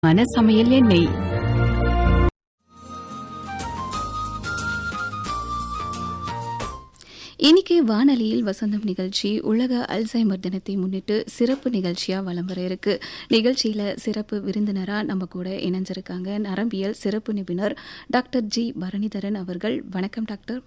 மன சமையல் எண்ணெய் இன்னைக்கு வானொலியில் வசந்தம் நிகழ்ச்சி உலக அல்சைமர் தினத்தை முன்னிட்டு சிறப்பு நிகழ்ச்சியா வலம் வர இருக்கு நிகழ்ச்சியில சிறப்பு விருந்தினரா நம்ம கூட இணைஞ்சிருக்காங்க நரம்பியல் சிறப்பு நிபுணர் டாக்டர் ஜி பரணிதரன் அவர்கள் வணக்கம் டாக்டர்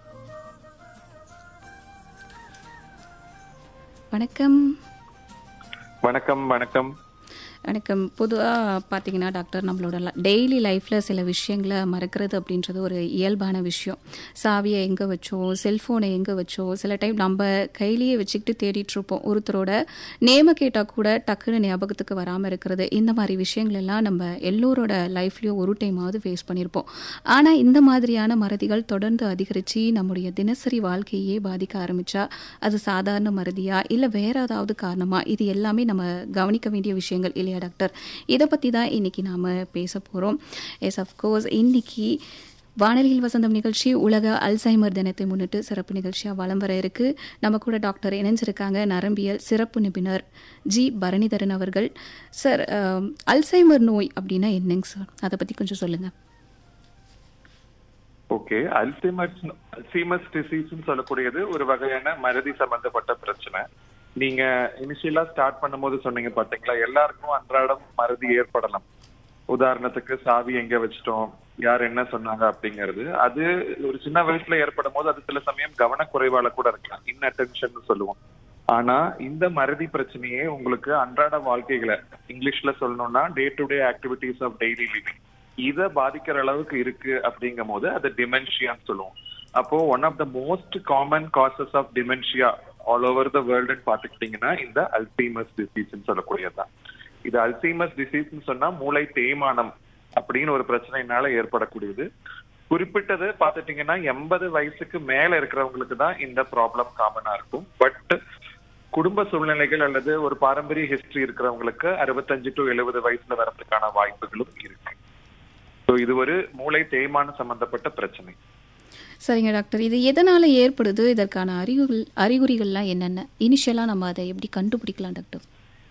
வணக்கம் வணக்கம் வணக்கம் வணக்கம் பொதுவாக பார்த்தீங்கன்னா டாக்டர் நம்மளோட டெய்லி லைஃப்பில் சில விஷயங்களை மறக்கிறது அப்படின்றது ஒரு இயல்பான விஷயம் சாவியை எங்கே வச்சோம் செல்ஃபோனை எங்கே வச்சோம் சில டைம் நம்ம கையிலேயே வச்சுக்கிட்டு தேடிட்டு இருப்போம் ஒருத்தரோட நேம கேட்டால் கூட டக்குன்னு ஞாபகத்துக்கு வராமல் இருக்கிறது இந்த மாதிரி விஷயங்கள் எல்லாம் நம்ம எல்லோரோட லைஃப்லேயும் ஒரு டைமாவது ஃபேஸ் பண்ணியிருப்போம் ஆனால் இந்த மாதிரியான மறதிகள் தொடர்ந்து அதிகரித்து நம்முடைய தினசரி வாழ்க்கையே பாதிக்க ஆரம்பிச்சா அது சாதாரண மறதியா இல்லை வேற ஏதாவது காரணமா இது எல்லாமே நம்ம கவனிக்க வேண்டிய விஷயங்கள் இல்லையா டாக்டர் இதை பற்றி தான் இன்னைக்கு நாம் பேச போகிறோம் எஸ் அஃப்கோர்ஸ் இன்னைக்கு வானொலியில் வசந்தம் நிகழ்ச்சி உலக அல்சைமர் தினத்தை முன்னிட்டு சிறப்பு நிகழ்ச்சியாக வலம் வர இருக்கு நம்ம கூட டாக்டர் இணைஞ்சிருக்காங்க நரம்பியல் சிறப்பு நிபுணர் ஜி பரணிதரன் அவர்கள் சார் அல்சைமர் நோய் அப்படின்னா என்னங்க சார் அதை பற்றி கொஞ்சம் சொல்லுங்கள் ஓகே அல்சைமர்ஸ் அல்சைமர்ஸ் டிசீஸ் சொல்லக்கூடியது ஒரு வகையான மறதி சம்பந்தப்பட்ட பிரச்சனை நீங்க இனிஷியலா ஸ்டார்ட் பண்ணும்போது சொன்னீங்க பாத்தீங்களா எல்லாருக்கும் அன்றாடம் மறதி ஏற்படலாம் உதாரணத்துக்கு சாவி எங்க வச்சிட்டோம் யார் என்ன சொன்னாங்க அப்படிங்கிறது அது ஒரு சின்ன வயசுல ஏற்படும் போது அது சில சமயம் கவனக்குறைவால கூட இருக்கலாம் இன்அட்டென்ஷன் சொல்லுவோம் ஆனா இந்த மறதி பிரச்சனையே உங்களுக்கு அன்றாட வாழ்க்கைகளை இங்கிலீஷ்ல சொல்லணும்னா day to day activities of daily living இத பாதிக்கிற அளவுக்கு இருக்கு அப்படிங்கும் போது அது டிமென்ஷியான்னு சொல்லுவோம் அப்போ one of the most common causes of dementia all over the வேர்ல்டுன்னு பாத்துக்கிட்டீங்கன்னா இந்த அல்சைமஸ் டிசீஸ் சொல்லக்கூடியதுதான் இது அல்சைமஸ் டிசீஸ் சொன்னா மூளை தேய்மானம் அப்படின்னு ஒரு பிரச்சனைனால ஏற்படக்கூடியது குறிப்பிட்டது பாத்துட்டீங்கன்னா எண்பது வயசுக்கு மேல இருக்கிறவங்களுக்கு தான் இந்த ப்ராப்ளம் காமனா இருக்கும் பட் குடும்ப சூழ்நிலைகள் அல்லது ஒரு பாரம்பரிய ஹிஸ்டரி இருக்கிறவங்களுக்கு அறுபத்தஞ்சு டு எழுபது வயசுல வரதுக்கான வாய்ப்புகளும் இருக்கு ஸோ இது ஒரு மூளை தேய்மானம் சம்பந்தப்பட்ட பிரச்சனை சரிங்க டாக்டர் இது எதனால ஏற்படுது இதற்கான அறிகுறிகள் அறிகுறிகள்லாம் என்னென்ன இனிஷியலா நம்ம அதை எப்படி கண்டுபிடிக்கலாம் டாக்டர்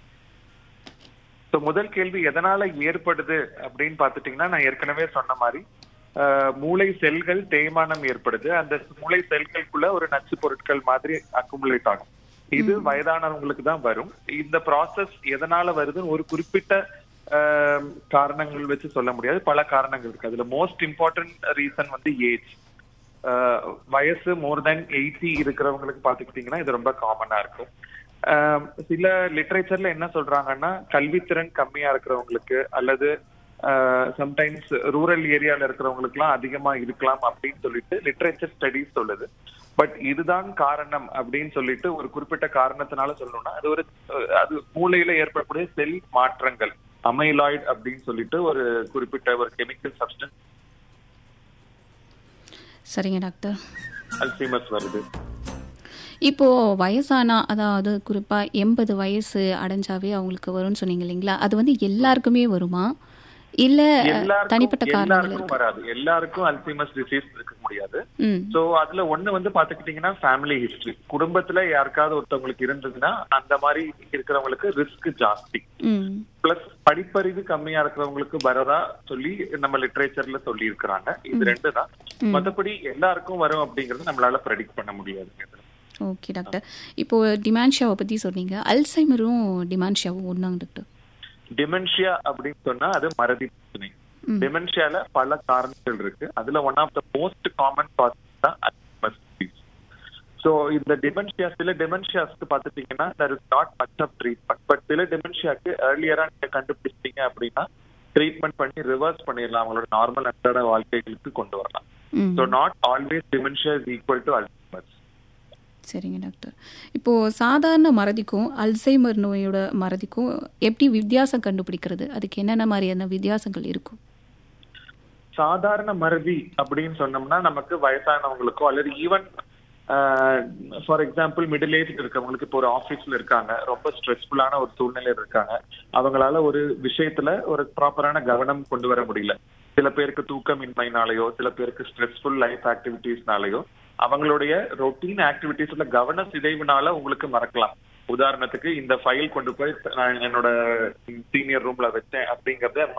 ஸோ முதல் கேள்வி எதனால ஏற்படுது அப்படின்னு பாத்துட்டீங்கன்னா நான் ஏற்கனவே சொன்ன மாதிரி மூளை செல்கள் தேய்மானம் ஏற்படுது அந்த மூளை செல்களுக்குள்ள ஒரு நச்சு பொருட்கள் மாதிரி அக்குமுலேட் ஆகும் இது வயதானவங்களுக்கு தான் வரும் இந்த ப்ராசஸ் எதனால வருதுன்னு ஒரு குறிப்பிட்ட காரணங்கள் வச்சு சொல்ல முடியாது பல காரணங்கள் இருக்கு அதுல மோஸ்ட் இம்பார்ட்டன்ட் ரீசன் வந்து ஏஜ் வயசு மோர் தென் எயிட்டி இருக்கிறவங்களுக்கு பாத்துக்கிட்டீங்கன்னா இது ரொம்ப காமனா இருக்கும் சில லிட்ரேச்சர்ல என்ன சொல்றாங்கன்னா கல்வித்திறன் கம்மியா இருக்கிறவங்களுக்கு அல்லது சம்டைம்ஸ் ரூரல் ஏரியால இருக்கிறவங்களுக்கு எல்லாம் அதிகமா இருக்கலாம் அப்படின்னு சொல்லிட்டு லிட்ரேச்சர் ஸ்டடிஸ் சொல்லுது பட் இதுதான் காரணம் அப்படின்னு சொல்லிட்டு ஒரு குறிப்பிட்ட காரணத்தினால சொல்லணும்னா அது ஒரு அது மூளையில ஏற்படக்கூடிய செல் மாற்றங்கள் அமைலாய்டு அப்படின்னு சொல்லிட்டு ஒரு குறிப்பிட்ட ஒரு கெமிக்கல் சப்ஸ்டன்ஸ் சரிங்க டாக்டர் அல்சைமர்ஸ் வருது இப்போ வயசானா அதாவது குறிப்பா எண்பது வயசு அடைஞ்சாவே அவங்களுக்கு வரும்னு சொன்னீங்க இல்லைங்களா அது வந்து எல்லாருக்குமே வருமா இல்ல தனிப்பட்ட காரணங்கள் வராது எல்லாருக்கும் அல்சைமஸ் டிசீஸ் இருக்க முடியாது சோ அதுல ஒண்ணு வந்து பாத்துக்கிட்டீங்கன்னா ஃபேமிலி ஹிஸ்டரி குடும்பத்துல யாருக்காவது ஒருத்தவங்களுக்கு இருந்ததுன்னா அந்த மாதிரி இருக்கிறவங்களுக்கு ரிஸ்க் ஜாஸ்தி பிளஸ் படிப்பறிவு கம்மியா இருக்கிறவங்களுக்கு வரதா சொல்லி நம்ம லிட்ரேச்சர்ல சொல்லி இருக்கிறாங்க இது ரெண்டு தான் மத்தபடி எல்லாருக்கும் வரும் அப்படிங்கறது நம்மளால ப்ரெடிக்ட் பண்ண முடியாது ஓகே டாக்டர் இப்போ டிமான்ஷியாவை பத்தி சொன்னீங்க அல்சைமரும் டிமான்ஷியாவும் ஒன்னாங்க டாக்டர் டிமென்ஷியா அப்படின்னு சொன்னா அது மறதி பிரச்சனை டிமென்ஷியால பல காரணங்கள் இருக்கு அதுல one of the most common cause தான் ஸோ இந்த டிமென்ஷியா சில டிமென்ஷியாஸ்க்கு பார்த்துட்டீங்கன்னா there is not much of treatment but சில டிமென்ஷியாக்கு ஏர்லியரா நீங்க கண்டுபிடிச்சிட்டீங்க அப்படின்னா ட்ரீட்மெண்ட் பண்ணி ரிவர்ஸ் பண்ணிடலாம் அவங்களோட நார்மல் அன்றாட வாழ்க்கைகளுக்கு கொண்டு வரலாம் so not always dementia is equal to Alzheimer's சரிங்க டாக்டர் இப்போ சாதாரண மறதிக்கும் அல்சைமர் நோயோட மறதிக்கும் எப்படி வித்தியாசம் கண்டுபிடிக்கிறது அதுக்கு என்னென்ன மாதிரியான வித்தியாசங்கள் இருக்கும் சாதாரண மறதி அப்படின்னு சொன்னோம்னா நமக்கு வயசானவங்களுக்கோ அல்லது even for example middle age இருக்கவங்களுக்கு இப்போ ஒரு ஆஃபீஸ்ல இருக்காங்க ரொம்ப ஸ்ட்ரெஸ்ஃபுல்லான ஒரு சூழ்நிலையில் இருக்காங்க அவங்களால ஒரு விஷயத்துல ஒரு ப்ராப்பரான கவனம் கொண்டு வர முடியல சில பேருக்கு தூக்கமின்மைனாலேயோ சில பேருக்கு ஸ்ட்ரெஸ்ஃபுல் லைஃப் ஆக்டிவிட்டீஸ்னாலேயோ அவங்களுடைய ரொட்டீன் ஆக்டிவிட்டீஸ்ல கவன சிதைவுனால உங்களுக்கு மறக்கலாம் உதாரணத்துக்கு இந்த ஃபைல் கொண்டு போய் நான் என்னோட சீனியர் ரூம்ல வச்சேன் அப்படிங்கறத